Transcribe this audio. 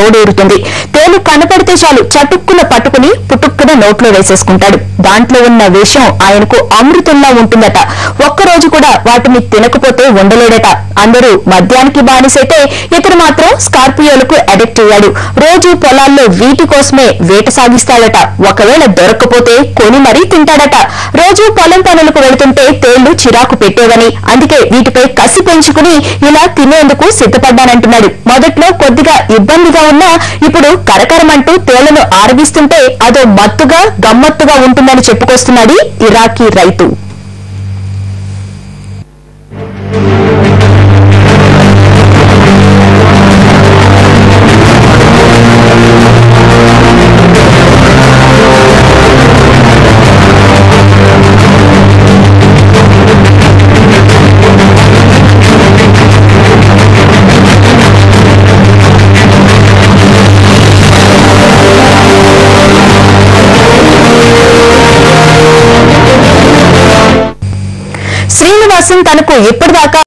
నోడూరుతుంది తేలు కనపడితే చాలు చటుక్కున పట్టుకుని పుట్టుక్కున నోట్లో వేసేసుకుంటాడు దాంట్లో ఉన్న విషం ఆయనకు అమృతంలా ఉంటుందట ఒక్కరోజు కూడా వాటిని తినకపోతే ఉండలేడట అందరూ మద్యానికి బానిసైతే ఇతను మాత్రం స్కార్పియోలకు అడిక్ట్ అయ్యాడు రోజు పొలాల్లో వీటి కోసమే వేట సాగిస్తాడట ఒకవేళ దొరక్కపోతే కొని మరీ తింటాడట రోజు పొలం పనులకు వెళుతుంటే తేళ్లు చిరాకు పెట్టేవని అందుకే వీటిపై కసి పెంచుకుని ఇలా తినేందుకు సిద్ధపడ్డానంటున్నాడు మొదట్లో కొద్దిగా ఇబ్బందిగా ఉన్నా ఇప్పుడు కరకరమంటూ తేళ్లను ఆరగిస్తుంటే అదో మత్తుగా గమ్మత్తుగా ఉంటుందని చెప్పుకొస్తున్నాడు ఇరాకీ రైతు శ్రీనివాసన్ తనకు ఇప్పటిదాకా